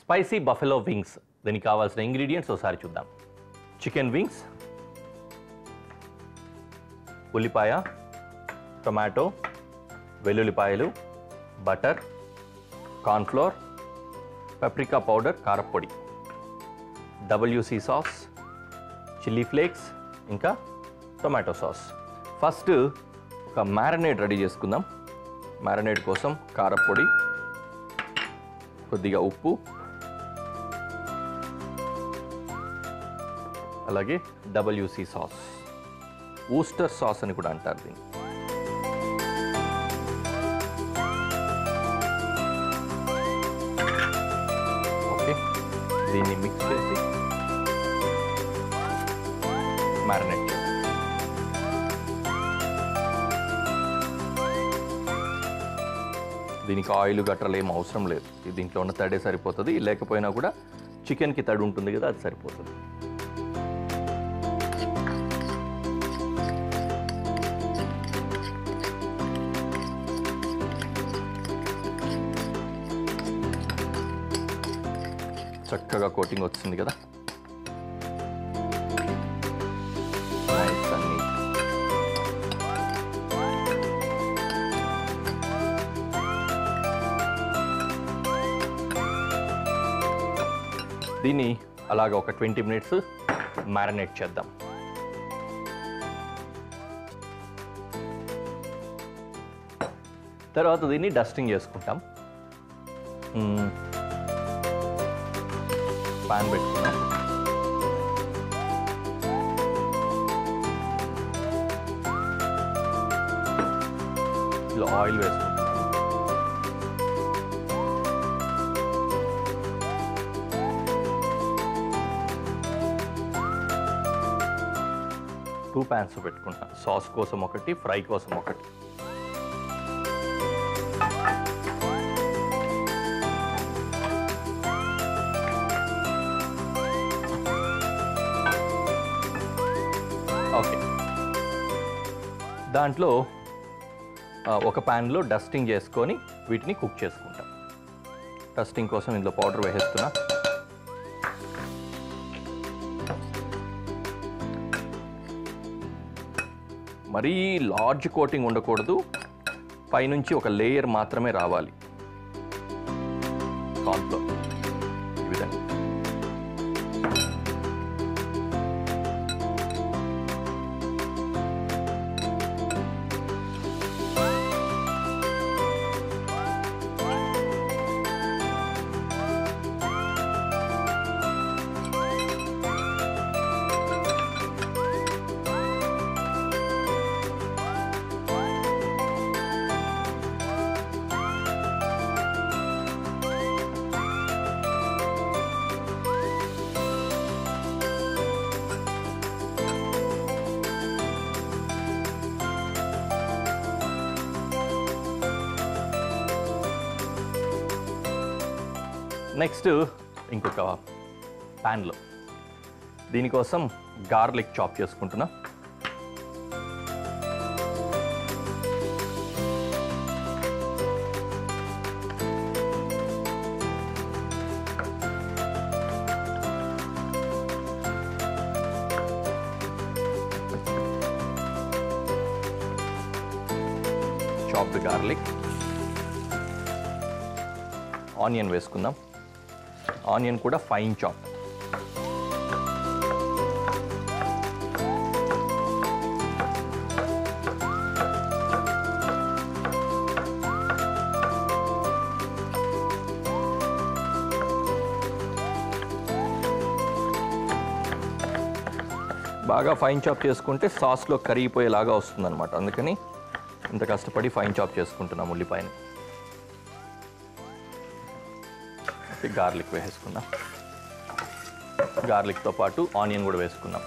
Spicy buffalo wings దీనికి కావాల్సిన ingredients ఒకసారి చూద్దాం చికెన్ వింగ్స్ ఉల్లిపాయ టొమాటో వెల్లుల్లిపాయలు బటర్ కార్న్ఫ్లోర్ పెప్రికా పౌడర్ కారప్పొడి డబ్ల్యూసీ సాస్ చిల్లీ ఫ్లేక్స్ ఇంకా టొమాటో సాస్ ఫస్ట్ ఒక మ్యారినేట్ రెడీ చేసుకుందాం మ్యారినేట్ కోసం కారప్పొడి కొద్దిగా ఉప్పు అలాగే డబ్ల్యూసీ సాస్ ఊస్టర్ సాస్ అని కూడా అంటారు దీన్ని ఓకే దీన్ని మిక్స్ చేసి మ్యారినేట్ చేయాలి దీనికి ఆయిల్ గట్రలు ఏం అవసరం లేదు ఇది దీంట్లో ఉన్న తడే సరిపోతుంది లేకపోయినా కూడా చికెన్కి తడి ఉంటుంది కదా అది సరిపోతుంది చక్కగా కోటింగ్ వచ్చింది కదా Nice and neat. దీన్ని అలాగ ఒక ట్వంటీ మినిట్స్ మ్యారినేట్ చేద్దాం తర్వాత దీన్ని డస్టింగ్ చేసుకుంటాం పాన్ పెట్టుకున్నాం ఇలా ఆయిల్ వేసుకుంటాం టూ ప్యాన్స్ పెట్టుకుంటాం సాస్ కోసం ఒకటి ఫ్రై కోసం ఒకటి ఓకే దాంట్లో ఆ, ఒక ప్యాన్లో డస్టింగ్ చేసుకొని వీటిని కుక్ చేసుకుంటాం డస్టింగ్ కోసం ఇందులో పౌడర్ వేసేస్తున్నా మరీ లార్జ్ కోటింగ్ ఉండకూడదు పైనుంచి ఒక లేయర్ మాత్రమే రావాలి కార్న్ఫ్లోర్ ఈ విధంగా నెక్స్ట్ ఇంకొక ప్యాన్లో దీనికోసం గార్లిక్ చాప్ చేసుకుంటున్నా చాప్డ్ గార్లిక్ ఆనియన్ వేసుకుందాం ఆనియన్ కూడా ఫైన్ చాప్ బాగా ఫైన్ చాప్ చేసుకుంటే సాస్లో కరిగిపోయేలాగా వస్తుందన్నమాట అందుకని ఇంత కష్టపడి ఫైన్ చాప్ చేసుకుంటున్నాం ఉల్లిపాయని ఓకే గార్లిక్ వేసేసుకుందాం గార్లిక్తో పాటు ఆనియన్ కూడా వేసుకుందాం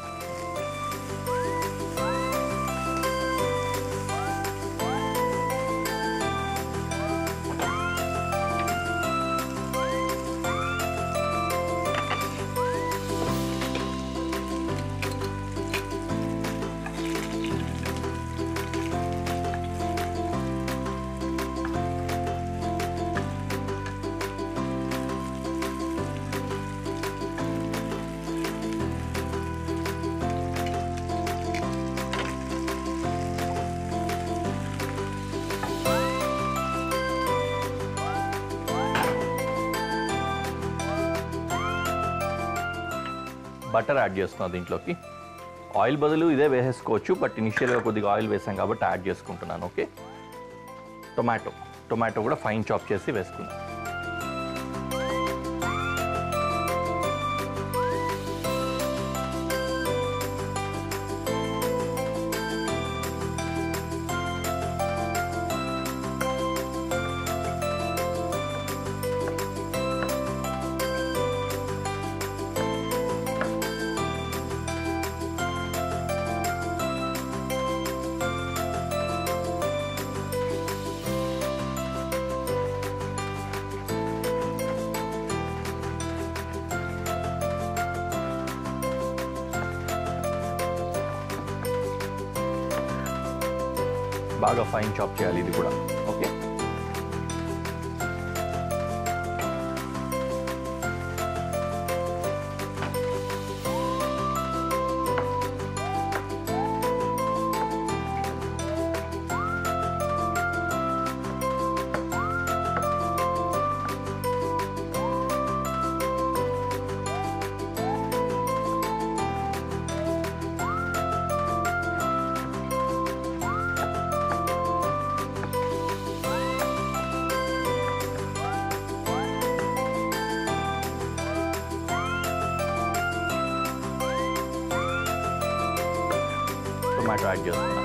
బటర్ యాడ్ చేస్తున్నాను దీంట్లోకి ఆయిల్ బదులు ఇదే వేసేసుకోవచ్చు బట్ ఇనిషియల్గా కొద్దిగా ఆయిల్ వేసాం కాబట్టి యాడ్ చేసుకుంటున్నాను ఓకే టొమాటో టొమాటో కూడా ఫైన్ చాప్ చేసి వేసుకున్నాను బాగా ఫైన్ చాప్ చేయాలి ఇది కూడా ఓకే టొమాటో యాడ్ చేస్తున్నా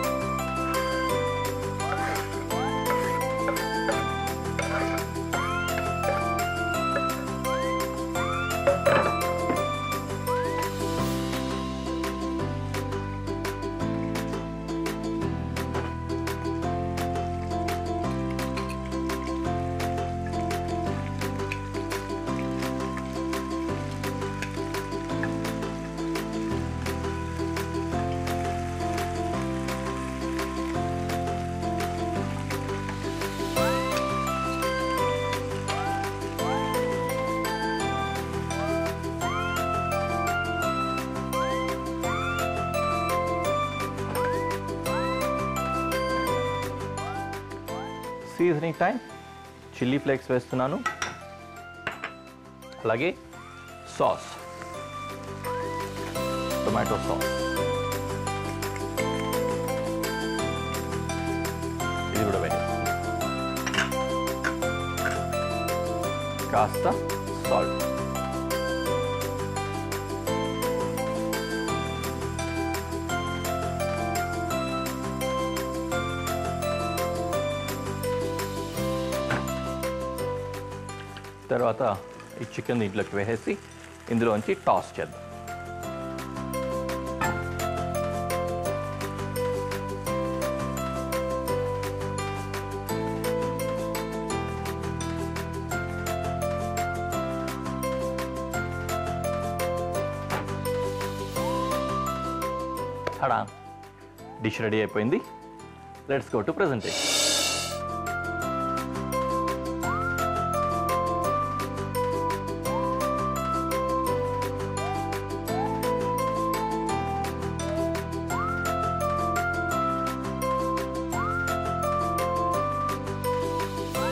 సీజనింగ్ టైం చిల్లీ ఫ్లేక్స్ వేస్తున్నాను అలాగే సాస్ టొమాటో సాస్ ఇది కూడా వేయాలి కాస్త సాల్ట్ తర్వాత ఈ చికెన్ దీంట్లోకి వేసేసి ఇందులోంచి టాస్ చేద్దాం హడా డిష్ రెడీ అయిపోయింది లెట్స్ గో టు ప్రజెంటేషన్